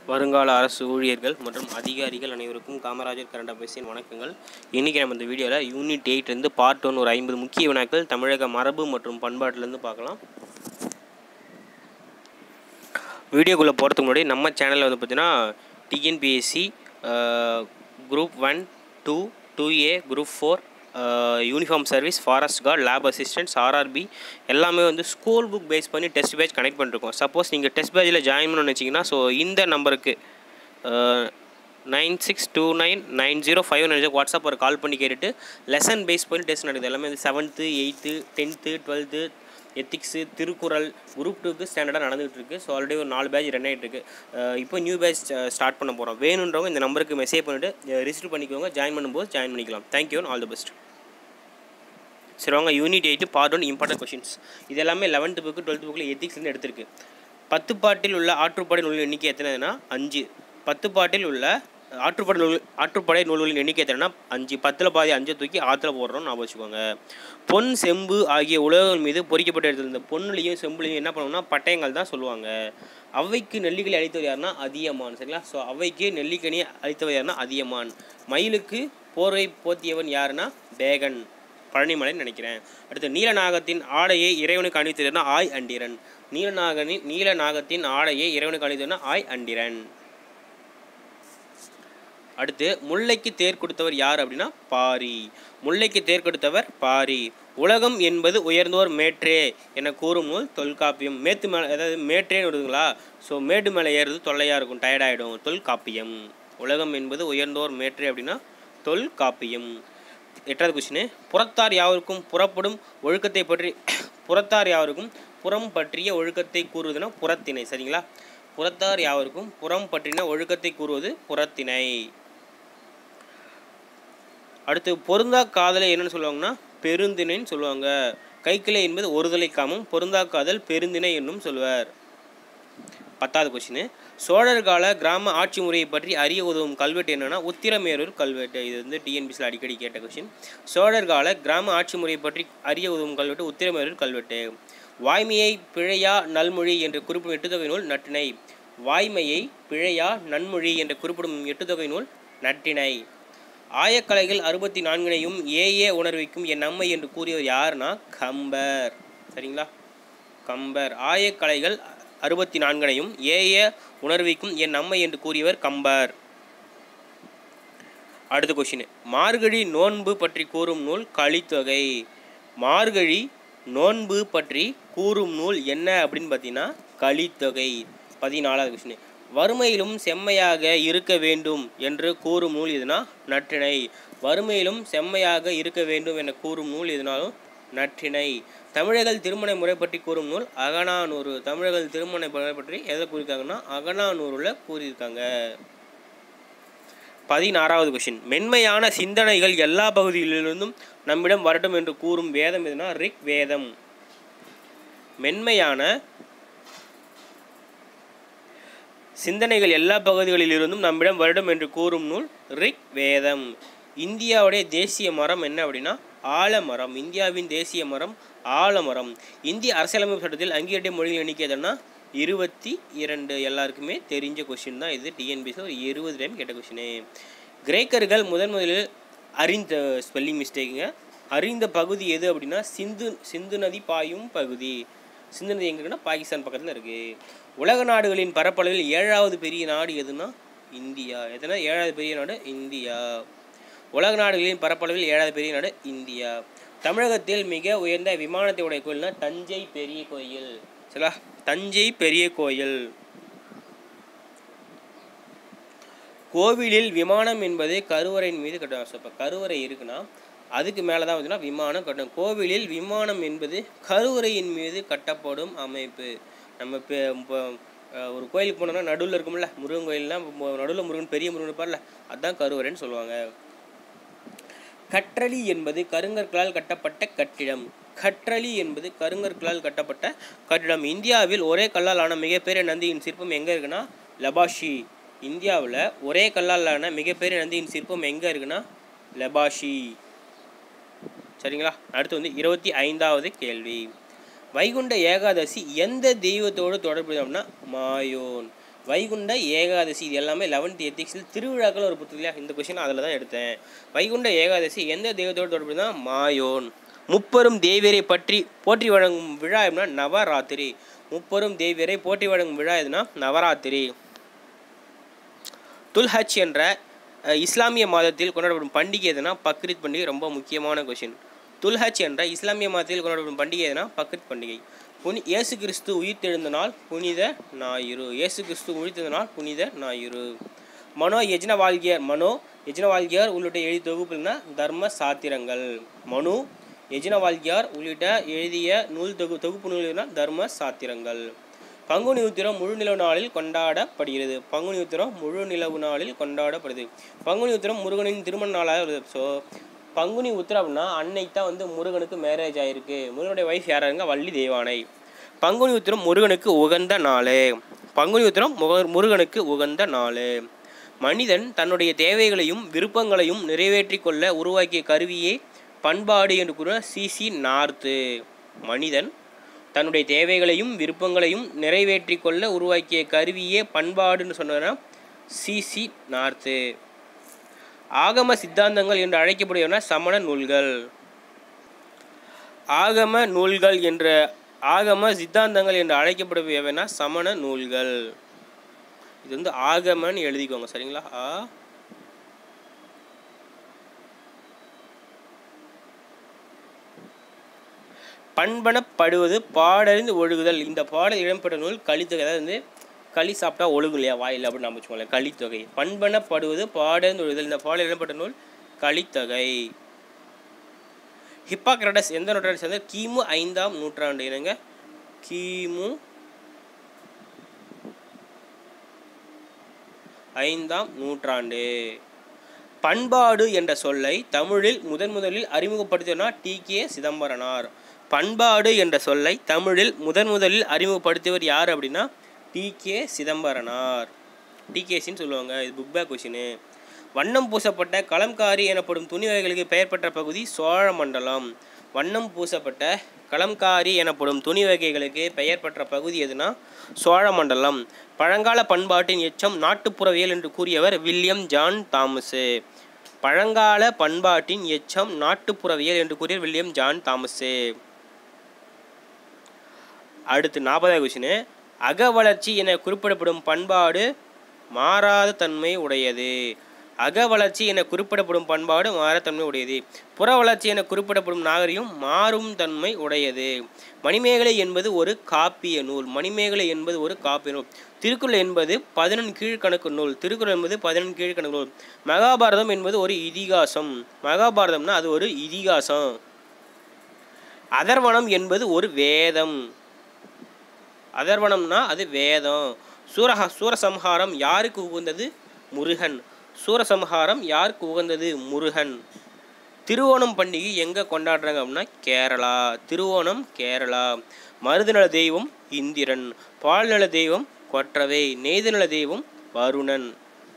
வருங்கால அரசு ஊழியர்கள் மற்றும் அதிகாரிகள் அனைவருக்கும் காமராஜர் கரண்ட் அஃபேர்ஸின் வணக்கங்கள் இன்றைக்கி நம்ம இந்த வீடியோவில் யூனிட் எயிட்லேருந்து பார்ட் ஒன் ஒரு ஐம்பது முக்கிய வினாக்கள் தமிழக மரபு மற்றும் பண்பாட்டிலேருந்து பார்க்கலாம் வீடியோக்குள்ளே போகிறதுக்கு முன்னாடி நம்ம சேனலில் வந்து பார்த்தீங்கன்னா TNPSC group one two two A group four uniform service forest guard lab assistants RRB எல்லாமே வந்து ஸ்கூல் புக் பேஸ் பண்ணி டெஸ்ட் பேட்ச் கனெக்ட் பண்ணிருக்கோம் சப்போஸ் நீங்கள் டெஸ்ட் பேட்சில் ஜாயின் பண்ணணும்னு வச்சிங்கன்னா ஸோ இந்த நம்பருக்கு nine six two nine nine zero five nine WhatsApp ஒரு கால் பண்ணி கேட்டுட்டு லெசன் பேஸ் பண்ணி டெஸ்ட் நடக்குது எல்லாமே வந்து seventh eighth tenth twelfth ethics Thirukkural group டூக்கு ஸ்டாண்டர்டாக நடந்துகிட்டு இருக்குது ஸோ ஆல்ரெடி ஒரு நாலு பேட்ச் ரன் ஆகிட்டு இருக்கு அஹ் இப்போ நியூ பேட்ச் ஸ்டார்ட் பண்ண போகிறோம் வேணுன்றவங்க இந்த நம்பருக்கு மெசேஜ் பண்ணிவிட்டு ரிஜிஸ்டர் பண்ணிக்கோங்க ஜாயின் பண்ணும்போது ஜாயின் பண்ணிக்கலாம் தேங்க்யூ ஆல் தி பெஸ்ட் சரி வாங்க unit eight part one important questions இது எல்லாமே லெவன்த்து புக்கு டுவெல்த் புக்கில் எத்திக்ஸ்லேருந்து எடுத்திருக்கு பத்து பாட்டில் உள்ள ஆற்றுப்படை நூலின் எண்ணிக்கை எத்தனைனா அஞ்சு பத்து பாட்டில் உள்ள ஆற்றுப்படை நூல் ஆற்றுப்படை நூல்களின் எண்ணிக்கை எத்தனைனா அஞ்சு பத்தில் பாதி அஞ்சை தூக்கி ஆற்றுல போடுறோம் ஞாபகம் வச்சுக்கோங்க பொன் செம்பு ஆகிய உலகங்கள் மீது பொறிக்கப்பட்ட இடத்துல இந்த பொண்ணுலையும் செம்புலையும் என்ன பண்ணுவோம்னா பட்டயங்கள் தான் சொல்லுவாங்க அவைக்கு நெல்லிக்கனி அளித்தவர் யாருன்னா அதியமான் சரிங்களா ஸோ அவைக்கு நெல்லிக்கனி அளித்தவர் யாருன்னா அதியமான் மயிலுக்கு போர்வை போத்தியவன் யாருன்னா பேகன் பழனிமலைன்னு நினைக்கிறேன் அடுத்து நீலநாகத்தின் ஆடையை இறைவனுக்கு அணிவித்ததுன்னா ஆய் அண்டிரன் நீலநாகனின் நீலநாகத்தின் ஆடையை இறைவனுக்கு அணிவித்ததுன்னா ஆய் அண்டிரன் அடுத்து முல்லைக்கு தேர் கொடுத்தவர் யார் அப்படின்னா பாரி முல்லைக்கு தேர் கொடுத்தவர் பாரி உலகம் என்பது உயர்ந்தோர் மேற்றே என கூறும் நூல் தொல்காப்பியம் மேத்து மேலே அதாவது மேற்றேன்னு வருதுங்களா ஸோ மேடு மேலே ஏறுறது தொல்லையாக இருக்கும் டயர்டாயிடும் தொல்காப்பியம் உலகம் என்பது உயர்ந்தோர் மேற்றே அப்படின்னா தொல்காப்பியம் எட்டாவது கொஸ்டின் புறத்தார் யாவருக்கும் புறப்படும் ஒழுக்கத்தை பற்றி புறத்தார் யாவருக்கும் புறம் பற்றிய ஒழுக்கத்தை கூறுவதுன்னா புறத்திணை சரிங்களா புறத்தார் யாவருக்கும் புறம் பற்றின ஒழுக்கத்தை கூறுவது புறத்திணை அடுத்து பொருந்தா காதலை என்னன்னு சொல்லுவாங்கன்னா பெருந்திணைன்னு சொல்லுவாங்க கைக்கிளை என்பது ஒருதலை காமம் பொருந்தா காதல் பெருந்திணை என்னும் சொல்லுவார் பத்தாவது கொஸ்டின் சோழர் கால கிராம ஆட்சி முறையை பற்றி அறிய உதவும் கல்வெட்டு என்னன்னா உத்திரமேரூர் கல்வெட்டு இது வந்து டிஎன்பிசியில் அடிக்கடி கேட்ட கொஸ்டின் சோழர் கால கிராம ஆட்சி முறையை பற்றி அறிய உதவும் கல்வெட்டு உத்திரமேரூர் கல்வெட்டு வாய்மையை பிழையா நல்மொழி என்று குறிப்பிடும் எட்டுத்தொகை நூல் நட்டினை வாய்மையை பிழையா நன்மொழி என்று குறிப்பிடும் எட்டுத்தொகை நூல் நட்டினை ஆயக்கலைகள் அறுபத்தி நான்கினையும் ஏஏ உணர்விக்கும் என் அம்மை என்று கூறியவர் யாருன்னா கம்பர் சரிங்களா கம்பர் ஆயக்கலைகள் அறுபத்தி நான்கனையும் ஏஏ உணர்விக்கும் என் அம்மை என்று கூறியவர் கம்பர் அடுத்த கொஷின் மார்கழி நோன்பு பற்றி கூறும் நூல் கலித்தொகை மார்கழி நோன்பு பற்றி கூறும் நூல் என்ன அப்படின்னு பார்த்தீங்கன்னா கலித்தொகை பதினாலாவது கொஷின் வறுமையிலும் செம்மையாக இருக்க வேண்டும் என்று கூறும் நூல் எதுனா நற்றிணை வறுமையிலும் செம்மையாக இருக்க வேண்டும் என கூறும் நூல் எதுனாலும் நற்றிணை தமிழர்கள் திருமண முறை பற்றி கூறும் நூல் அகனானூறு தமிழர்கள் திருமண முறை பற்றி எதை கூறியிருக்காங்கன்னா அகனானூரில் கூறியிருக்காங்க பதினாறாவது கொஷின் மென்மையான சிந்தனைகள் எல்லா பகுதிகளிலிருந்தும் நம்மிடம் வரட்டும் என்று கூறும் வேதம் எதுனா ரிக் வேதம் மென்மையான சிந்தனைகள் எல்லா பகுதிகளிலிருந்தும் நம்மிடம் வருடம் என்று கூறும் நூல் ரிக் வேதம் இந்தியாவுடைய தேசிய மரம் என்ன அப்படின்னா ஆலமரம் இந்தியாவின் தேசிய மரம் ஆலமரம் இந்திய அரசியலமைப்பு சட்டத்தில் அங்கீகரிட்ட மொழிகள் எண்ணிக்கை எதுனா இருபத்தி இரண்டு எல்லாருக்குமே தெரிஞ்ச கொஷின் தான் இது டிஎன்பிசி ஒரு இருபது டைம் கேட்ட கொஷினு கிரேக்கர்கள் முதன் முதலில் அறிந்த ஸ்பெல்லிங் மிஸ்டேக்குங்க அறிந்த பகுதி எது அப்படின்னா சிந்து சிந்து நதி பாயும் பகுதி சிந்து நதி எங்கே இருக்குன்னா பாகிஸ்தான் பக்கத்தில் இருக்குது உலக நாடுகளின் பரப்பளவில் ஏழாவது பெரிய நாடு எதுனா இந்தியா எதுனா ஏழாவது பெரிய நாடு இந்தியா உலக நாடுகளின் பரப்பளவில் ஏழாவது பெரிய நாடு இந்தியா தமிழகத்தில் மிக உயர்ந்த விமானத்தை உடைய கோயில்னா தஞ்சை பெரிய கோயில் சரிங்களா தஞ்சை பெரிய கோயில் கோவிலில் விமானம் என்பது கருவறையின் மீது கட்டணும் ஸோ இப்போ கருவறை இருக்குன்னா அதுக்கு மேலே தான் வந்துன்னா விமானம் கட்டணும் கோவிலில் விமானம் என்பது கருவறையின் மீது கட்டப்படும் அமைப்பு நம்ம இப்போ இப்போ ஒரு கோயிலுக்கு போனோம்னா நடுவில் இருக்கும்ல முருகன் கோயில்லாம் நடுவில் முருகன் பெரிய முருகன் இருப்பார்ல அதுதான் கருவறைன்னு சொல்லுவாங்க கற்றளி என்பது கருங்கற்களால் கட்டப்பட்ட கட்டிடம் கற்றளி என்பது கருங்கற்களால் கட்டப்பட்ட கட்டிடம் இந்தியாவில் ஒரே கல்லால் ஆன மிகப்பெரிய நந்தியின் சிற்பம் எங்கே இருக்குன்னா லபாஷி இந்தியாவில் ஒரே கல்லால் ஆன மிகப்பெரிய நந்தியின் சிற்பம் எங்கே இருக்குன்னா லபாஷி சரிங்களா அடுத்து வந்து இருபத்தி ஐந்தாவது கேள்வி வைகுண்ட ஏகாதசி எந்த தெய்வத்தோடு தொடர்புடையது அப்படின்னா மாயோன் வைகுண்ட ஏகாதசி இது எல்லாமே லெவன்த் எத்திக்ஸில் திருவிழாக்கள் ஒரு புத்தகத்தில் இந்த கொஷின் அதில் தான் எடுத்தேன் வைகுண்ட ஏகாதசி எந்த தெய்வத்தோடு தொடர்பு தான் மாயோன் முப்பெரும் தேவியரை பற்றி போற்றி வழங்கும் விழா எப்படின்னா நவராத்திரி முப்பெரும் தேவியரை போற்றி வழங்கும் விழா எதுனா நவராத்திரி துல்ஹஜ் என்ற அஹ், இஸ்லாமிய மாதத்தில் கொண்டாடப்படும் பண்டிகை எதுனா பக்ரீத் பண்டிகை ரொம்ப முக்கியமான கொஷின் துல்ஹஜ் என்ற இஸ்லாமிய மாதத்தில் கொண்டாடப்படும் பண்டிகை எதுனா பக்ரீத் பண்டிகை புனி இயேசு கிறிஸ்து உயிர்த்தெழுந்த நாள் புனித ஞாயிறு இயேசு கிறிஸ்து உயிர்த்தெழுந்த நாள் புனித ஞாயிறு மனோ யஜ்ன வாழ்கியர் மனோ யஜ்ன வாழ்கியார் உள்ளிட்ட எழுதி தொகுப்புனா தர்ம சாத்திரங்கள் மனு யஜ்ன வாழ்கியார் உள்ளிட்ட எழுதிய நூல் தொகு தொகுப்பு நூல்னா தர்ம சாத்திரங்கள் பங்குனி உத்திரம் முழு நிலவு நாளில் கொண்டாடப்படுகிறது பங்குனி உத்திரம் முழு நிலவு நாளில் கொண்டாடப்படுது பங்குனி உத்திரம் முருகனின் திருமண நாளாக வருது ஸோ பங்குனி உத்திரம்னா அன்னைக்கு தான் வந்து முருகனுக்கு மேரேஜ் ஆயிருக்கு முருகனுடைய ஒய்ஃப் யாராருங்க வள்ளி தெய்வானை பங்குனி உத்திரம் முருகனுக்கு உகந்த நாள் பங்குனி உத்திரம் முக முருகனுக்கு உகந்த நாள் மனிதன் தன்னுடைய தேவைகளையும் விருப்பங்களையும் நிறைவேற்றிக் கொள்ள உருவாக்கிய கருவியே பண்பாடு என்று கூற சிசி நார்த்து மனிதன் தன்னுடைய தேவைகளையும் விருப்பங்களையும் நிறைவேற்றிக் கொள்ள உருவாக்கிய கருவியே பண்பாடுன்னு சொன்னதுன்னா சிசி நார்த்து ஆகம சித்தாந்தங்கள் என்று அழைக்கப்படுவன சமண நூல்கள் ஆகம நூல்கள் என்ற ஆகம சித்தாந்தங்கள் என்று அழைக்கப்படுபவைனா சமண நூல்கள் இது வந்து ஆகமன்னு எழுதிக்கோங்க சரிங்களா ஆ பண்பனப்படுவது பாடறிந்து ஒழுகுதல் இந்த பாடல் இடம்பெற்ற நூல் கலித்தொகை அதாவது வந்து களி சாப்பிட்டா ஒழுகும் இல்லையா வாயில் அப்படின்னு நம்ம வச்சுக்கோங்களேன் கலித்தொகை பண்பனப்படுவது பாடறிந்து ஒழுகுதல் இந்த பாடல் இடம்பெற்ற நூல் கலித்தொகை ஹிப்பாக்ரடஸ் எந்த நூற்றாண்டு சேர்ந்த கிமு ஐந்தாம் நூற்றாண்டு என்னங்க கிமு ஐந்தாம் நூற்றாண்டு பண்பாடு என்ற சொல்லை தமிழில் முதன் முதலில் அறிமுகப்படுத்தியனா டி கே சிதம்பரனார் பண்பாடு என்ற சொல்லை தமிழில் முதன் முதலில் அறிமுகப்படுத்தியவர் யார் அப்படின்னா டி கே சிதம்பரனார் டிகேசின்னு சொல்லுவாங்க இது புக் பேக் கொஷினு வண்ணம் பூசப்பட்ட கலம்காரி எனப்படும் துணி வகைகளுக்கு பெயர் பெற்ற பகுதி சோழ மண்டலம் வண்ணம் பூசப்பட்ட கலம்காரி எனப்படும் துணி வகைகளுக்கு பெயர் பெற்ற பகுதி எதுனா சோழ மண்டலம் பழங்கால பண்பாட்டின் எச்சம் நாட்டுப்புறவியல் என்று கூறியவர் வில்லியம் ஜான் தாமஸு பழங்கால பண்பாட்டின் எச்சம் நாட்டுப்புறவியல் என்று கூறியவர் வில்லியம் ஜான் தாமஸு அடுத்து நாற்பதாவது கொஷினு அக வளர்ச்சி என குறிப்பிடப்படும் பண்பாடு மாறாத தன்மை உடையது அக வளர்ச்சி என குறிப்பிடப்படும் பண்பாடு மாறாத தன்மை உடையது புற வளர்ச்சி என குறிப்பிடப்படும் நாகரிகம் மாறும் தன்மை உடையது மணிமேகலை என்பது ஒரு காப்பிய நூல் மணிமேகலை என்பது ஒரு காப்பிய நூல் திருக்குறள் என்பது பதினெண் கீழ்கணக்கு நூல் திருக்குறள் என்பது பதினெண் கீழ்கணக்கு நூல் மகாபாரதம் என்பது ஒரு இதிகாசம் மகாபாரதம்னா அது ஒரு இதிகாசம் அதர்வனம் என்பது ஒரு வேதம் அதர்வனம்னா அது வேதம் சூரஹ சூரசம்ஹாரம் யாருக்கு உகந்தது முருகன் சூரசம்ஹாரம் யாருக்கு உகந்தது முருகன் திருவோணம் பண்டிகை எங்கே கொண்டாடுறாங்க அப்படின்னா கேரளா திருவோணம் கேரளா மருதுநல தெய்வம் இந்திரன் பால்நல தெய்வம் கொற்றவை நெய்துநல தெய்வம் வருணன்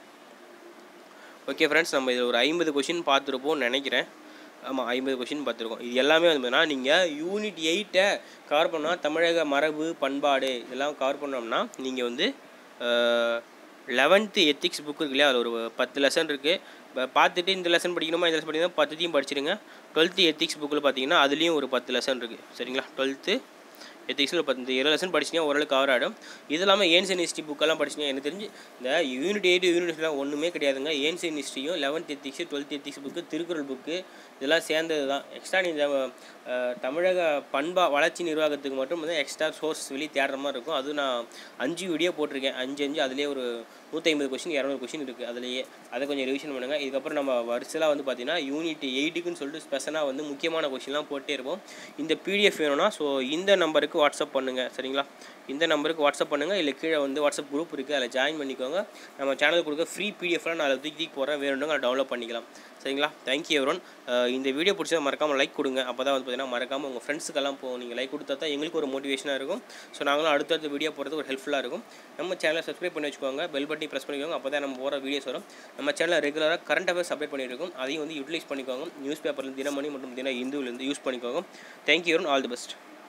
ஓகே ஃப்ரெண்ட்ஸ் நம்ம இதில் ஒரு ஐம்பது கொஷின் பார்த்துருப்போம்னு நினைக்கிறேன் ஆமாம் ஐம்பது கொஷின் பார்த்துருக்கோம் இது எல்லாமே வந்து பார்த்தீங்கன்னா நீங்கள் யூனிட் எயிட்டை கவர் பண்ணால் தமிழக மரபு பண்பாடு இதெல்லாம் கவர் பண்ணோம்னா நீங்கள் வந்து லெவன்த்து எத்திக்ஸ் புக் இருக்கு இல்லையா அதில் ஒரு பத்து லெசன் இருக்குது இப்போ பார்த்துட்டு இந்த லெசன் படிக்கணுமா இந்த லெசன் படிக்கணுமா பத்துத்தையும் படிச்சிடுங்க டுவெல்த்து எத்திக்ஸ் புக்கில் பார்த்தீங்கன்னா அதுலேயும் ஒரு பத்து லெசன் இருக்குது சரிங்களா டுவெல்த்து எத்திக்ஸில் பத்து இந்த இருபது லெசன் படிச்சிங்கன்னா ஓரளவுக்கு கவர் ஆகிடும் இது இல்லாமல் ஏன்சியன் ஹிஸ்ட்ரி புக்கெல்லாம் படிச்சிங்கன்னா எனக்கு தெரிஞ்சு இந்த யூனிட் எயிட் யூனிட் எல்லாம் ஒன்றுமே கிடையாதுங்க ஏன்சியன் ஹிஸ்ட்ரியும் eleventh ethics twelfth ethics book Thirukkural book இதெல்லாம் சேர்ந்தது தான் எக்ஸ்ட்ரா நீங்கள் அஹ், தமிழக பண்பா வளர்ச்சி நிர்வாகத்துக்கு மட்டும் வந்து எக்ஸ்ட்ரா சோர்ஸ் வெளியே தேடுற மாதிரி இருக்கும் அது நான் அஞ்சு வீடியோ போட்டிருக்கேன் அஞ்சு அஞ்சு அதுலேயே ஒரு நூற்றி ஐம்பது கொஷின் இரநூறு கொஷின் இருக்குது அதுலேயே அதை கொஞ்சம் ரிவிஷன் பண்ணுங்கள் இதுக்கப்புறம் நம்ம வரிசையாக வந்து பார்த்தீங்கன்னா யூனிட் எயிட்டுக்குன்னு சொல்லிட்டு ஸ்பெஷலாக வந்து முக்கியமான கொஷின்லாம் போட்டே இருப்போம் இந்த பிடிஎஃப் வேணும்னா ஸோ இந்த நம்பருக்கு வாட்ஸ்அப் பண்ணுங்கள் சரிங்களா இந்த நம்பருக்கு வாட்ஸ்அப் பண்ணுங்கள் இல்லை கீழே வந்து வாட்ஸ்அப் குரூப் இருக்குது அதில் ஜாயின் பண்ணிக்கோங்க நம்ம சேனல் கொடுக்க ஃப்ரீ பிடிஎஃப்லாம் நான் அதில் தூக்கி தூக்கி போகிறேன் வேணும்னா டவுன்லோட் பண்ணிக்கலாம் சரிங்களா தேங்க்யூ எவ்ரோன் இந்த வீடியோ பிடிச்சா மறக்காமல் லைக் கொடுங்க அப்போ தான் வந்து பார்த்தீங்கன்னா மறக்காமல் உங்கள் ஃப்ரெண்ட்ஸுக்கெல்லாம் போ நீங்கள் லைக் கொடுத்தா தான் எங்களுக்கு ஒரு மோட்டிவேஷனாக இருக்கும் ஸோ நாங்களும் அடுத்தடுத்த வீடியோ போகிறது ஒரு ஹெல்ப்ஃபுல்லாக இருக்கும் நம்ம சேனலை சப்ஸ்கிரைப் பண்ணி வச்சுக்கோங்க பெல் பட்டி ப்ரெஸ் பண்ணிக்கோங்க அப்போ தான் நம்ம போகிற வீடியோஸ் வரும் நம்ம சேனலில் ரெகுலராக கரண்ட் அஃபேர்ஸ் அப்டேட் பண்ணிட்டு இருக்கோம் அதையும் வந்து யூட்டிலைஸ் பண்ணிக்கோங்க நியூஸ் பேப்பரில் தினமணி மற்றும் தின இந்துவிலேருந்து யூஸ் பண்ணிக்கோங்க தேங்க்யூ ஆல் தி பெஸ்ட்